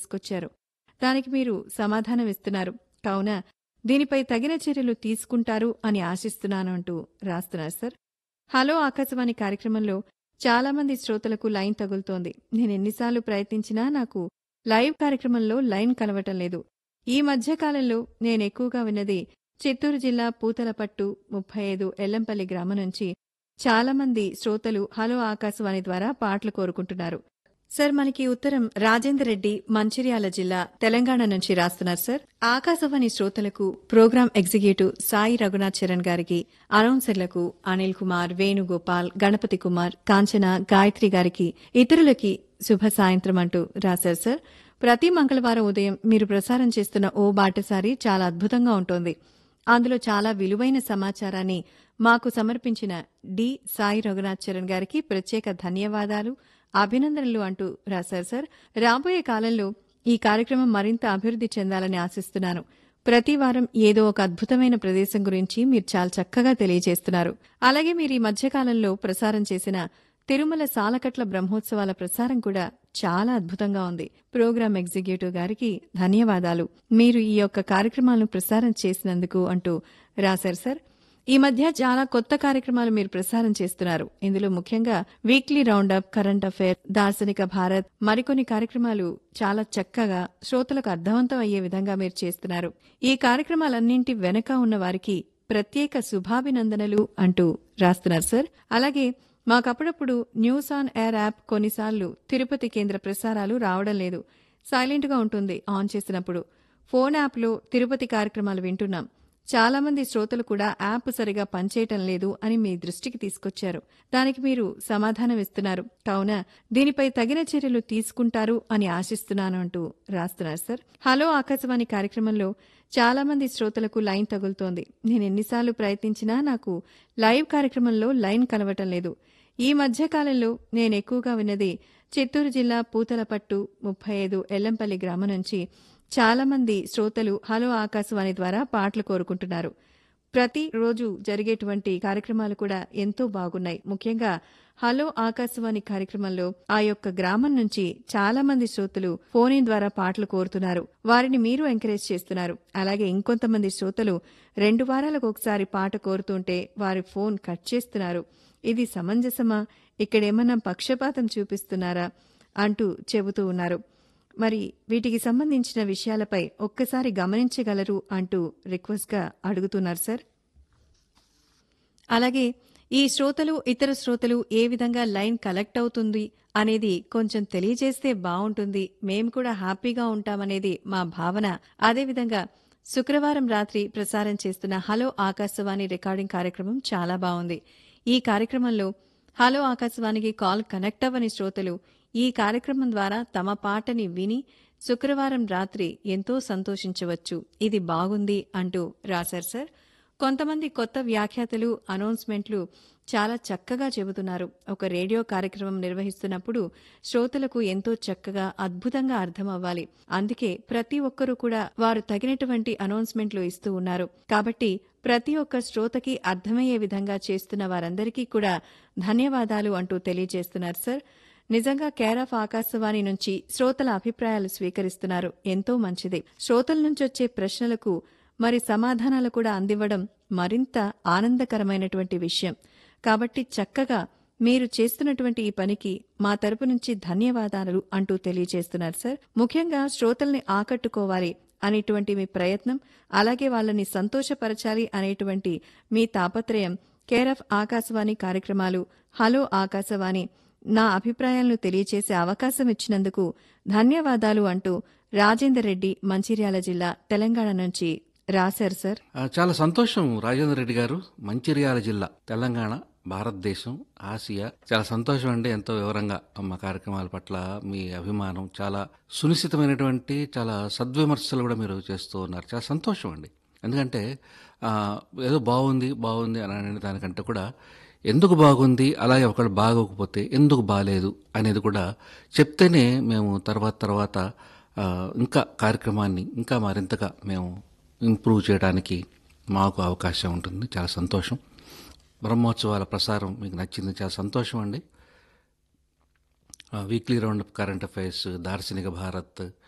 తీసుకొచ్చారు దానికి మీరు సమాధానం ఇస్తున్నారు కావున దీనిపై తగిన చర్యలు తీసుకుంటారు అని ఆశిస్తున్నాను అంటూ రాస్తున్నారు సార్ హలో ఆకాశవాణి కార్యక్రమంలో చాలా మంది శ్రోతలకు లైన్ తగులుతోంది నేను ఎన్నిసార్లు ప్రయత్నించినా నాకు లైవ్ కార్యక్రమంలో లైన్ కలవటం లేదు ఈ మధ్య కాలంలో నేను ఎక్కువగా విన్నది చిత్తూరు జిల్లా పూతలపట్టు ముప్పై ఐదు ఎల్లంపల్లి గ్రామం నుంచి చాలా మంది శ్రోతలు హలో ఆకాశవాణి ద్వారా పాటలు కోరుకుంటున్నారు సార్ మనకి ఉత్తరం రాజేందర్ రెడ్డి మంచిర్యాల జిల్లా తెలంగాణ నుంచి రాస్తున్నారు సార్ ఆకాశవాణి శ్రోతలకు ప్రోగ్రాం ఎగ్జిక్యూటివ్ సాయి రఘునాథ్ చరణ్ గారికి అనౌన్సర్లకు అనిల్ కుమార్ వేణుగోపాల్ గణపతి కుమార్ కాంచన గాయత్రి గారికి ఇతరులకి శుభ సాయంత్రం అంటూ రాశారు సార్ ప్రతి మంగళవారం ఉదయం మీరు ప్రసారం చేస్తున్న ఓ బాటసారి చాలా అద్భుతంగా ఉంటోంది అందులో చాలా విలువైన సమాచారాన్ని మాకు సమర్పించిన డి సాయి రఘునాథ్ చరణ్ గారికి ప్రత్యేక ధన్యవాదాలు అభినందనలు అంటూ రాశారు సార్ రాబోయే కాలంలో ఈ కార్యక్రమం మరింత అభివృద్ధి చెందాలని ఆశిస్తున్నాను ప్రతి వారం ఏదో ఒక అద్భుతమైన ప్రదేశం గురించి మీరు చాలా చక్కగా తెలియజేస్తున్నారు అలాగే మీరు ఈ మధ్యకాలంలో ప్రసారం చేసిన తిరుమల సాలకట్ల బ్రహ్మోత్సవాల ప్రసారం కూడా చాలా అద్భుతంగా ఉంది ప్రోగ్రాం ఎగ్జిక్యూటివ్ గారికి ధన్యవాదాలు మీరు ఈ యొక్క కార్యక్రమాలను ప్రసారం చేసినందుకు అంటూ రాశారు సార్ ఈ మధ్య చాలా కొత్త కార్యక్రమాలు మీరు ప్రసారం చేస్తున్నారు ఇందులో ముఖ్యంగా వీక్లీ రౌండప్ కరెంట్ అఫైర్ దార్శనిక భారత్ మరికొన్ని కార్యక్రమాలు చాలా చక్కగా శ్రోతలకు అర్థవంతం అయ్యే విధంగా మీరు చేస్తున్నారు ఈ కార్యక్రమాలన్నింటి వెనక ఉన్న వారికి ప్రత్యేక శుభాభినందనలు అంటూ రాస్తున్నారు సార్ అలాగే మాకప్పుడప్పుడు న్యూస్ ఆన్ ఎయిర్ యాప్ కొన్నిసార్లు తిరుపతి కేంద్ర ప్రసారాలు రావడం లేదు సైలెంట్గా ఉంటుంది ఆన్ చేసినప్పుడు ఫోన్ యాప్లో తిరుపతి కార్యక్రమాలు వింటున్నాం చాలా మంది శ్రోతలు కూడా యాప్ సరిగా పనిచేయటం లేదు అని మీ దృష్టికి తీసుకొచ్చారు దానికి మీరు సమాధానం ఇస్తున్నారు కావున దీనిపై తగిన చర్యలు తీసుకుంటారు అని ఆశిస్తున్నాను అంటూ రాస్తున్నారు సార్ హలో ఆకాశవాణి కార్యక్రమంలో చాలా మంది శ్రోతలకు లైన్ తగులుతోంది నేను ఎన్నిసార్లు ప్రయత్నించినా నాకు లైవ్ కార్యక్రమంలో లైన్ కలవటం లేదు ఈ మధ్య కాలంలో నేను ఎక్కువగా విన్నది చిత్తూరు జిల్లా పూతలపట్టు ముప్పై ఐదు ఎల్లంపల్లి గ్రామం నుంచి చాలా మంది శ్రోతలు హలో ఆకాశవాణి ద్వారా పాటలు కోరుకుంటున్నారు ప్రతి రోజు జరిగేటువంటి కార్యక్రమాలు కూడా ఎంతో బాగున్నాయి ముఖ్యంగా హలో ఆకాశవాణి కార్యక్రమంలో ఆ యొక్క గ్రామం నుంచి చాలా మంది శ్రోతలు ఫోన్ ఇన్ ద్వారా పాటలు కోరుతున్నారు వారిని మీరు ఎంకరేజ్ చేస్తున్నారు అలాగే ఇంకొంతమంది శ్రోతలు రెండు వారాలకు ఒకసారి పాట కోరుతుంటే వారి ఫోన్ కట్ చేస్తున్నారు ఇది సమంజసమా ఇక్కడేమన్నా పక్షపాతం చూపిస్తున్నారా అంటూ చెబుతూ ఉన్నారు మరి వీటికి సంబంధించిన విషయాలపై ఒక్కసారి గమనించగలరు అంటూ రిక్వెస్ట్గా అడుగుతున్నారు సార్ అలాగే ఈ శ్రోతలు ఇతర శ్రోతలు ఏ విధంగా లైన్ కలెక్ట్ అవుతుంది అనేది కొంచెం తెలియజేస్తే బావుంటుంది మేము కూడా హ్యాపీగా ఉంటామనేది మా భావన అదేవిధంగా శుక్రవారం రాత్రి ప్రసారం చేస్తున్న హలో ఆకాశవాణి రికార్డింగ్ కార్యక్రమం చాలా బాగుంది ఈ కార్యక్రమంలో హలో ఆకాశవాణికి కాల్ కనెక్ట్ అవ్వని శ్రోతలు ఈ కార్యక్రమం ద్వారా తమ పాటని విని శుక్రవారం రాత్రి ఎంతో సంతోషించవచ్చు ఇది బాగుంది అంటూ రాశారు సార్ కొంతమంది కొత్త వ్యాఖ్యాతలు అనౌన్స్మెంట్లు చాలా చక్కగా చెబుతున్నారు ఒక రేడియో కార్యక్రమం నిర్వహిస్తున్నప్పుడు శ్రోతలకు ఎంతో చక్కగా అద్భుతంగా అర్థం అవ్వాలి అందుకే ప్రతి ఒక్కరూ కూడా వారు తగినటువంటి అనౌన్స్మెంట్లు ఇస్తూ ఉన్నారు కాబట్టి ప్రతి ఒక్క శ్రోతకి అర్థమయ్యే విధంగా చేస్తున్న వారందరికీ కూడా ధన్యవాదాలు అంటూ తెలియజేస్తున్నారు సార్ నిజంగా కేర్ ఆఫ్ ఆకాశవాణి నుంచి శ్రోతల అభిప్రాయాలు స్వీకరిస్తున్నారు ఎంతో మంచిది శ్రోతల నుంచి వచ్చే ప్రశ్నలకు మరి సమాధానాలు కూడా అందివ్వడం మరింత ఆనందకరమైనటువంటి విషయం కాబట్టి చక్కగా మీరు చేస్తున్నటువంటి ఈ పనికి మా తరపు నుంచి ధన్యవాదాలు అంటూ తెలియజేస్తున్నారు సార్ ముఖ్యంగా శ్రోతల్ని ఆకట్టుకోవాలి అనేటువంటి మీ ప్రయత్నం అలాగే వాళ్ళని సంతోషపరచాలి అనేటువంటి మీ తాపత్రయం కేర్ ఆఫ్ ఆకాశవాణి కార్యక్రమాలు హలో ఆకాశవాణి నా అభిప్రాయాలను తెలియచేసే అవకాశం ఇచ్చినందుకు ధన్యవాదాలు అంటూ రాజేందర్ రెడ్డి మంచిర్యాల జిల్లా తెలంగాణ నుంచి రాశారు సార్ ఆ, చాలా సంతోషం రాజేంద్ర రెడ్డి గారు మంచిర్యాల జిల్లా తెలంగాణ భారతదేశం ఆసియా చాలా సంతోషం అండి ఎంతో వివరంగా మా కార్యక్రమాల పట్ల మీ అభిమానం చాలా సునిశ్చితమైనటువంటి చాలా సద్విమర్శలు కూడా మీరు చేస్తూ ఉన్నారు చాలా సంతోషం అండి ఎందుకంటే ఆ, ఏదో బాగుంది బాగుంది అని అనే దానికంటే కూడా ఎందుకు బాగుంది అలాగే ఒకళ్ళు బాగోకపోతే ఎందుకు బాగాలేదు అనేది కూడా చెప్తేనే మేము తర్వాత తర్వాత ఆ, ఇంకా కార్యక్రమాన్ని ఇంకా మరింతగా మేము ఇంప్రూవ్ చేయడానికి మాకు అవకాశం ఉంటుంది చాలా సంతోషం బ్రహ్మోత్సవాల ప్రసారం మీకు నచ్చింది చాలా సంతోషం అండి వీక్లీ రౌండ్ కరెంట్ అఫైర్స్ దార్శనిక భారత్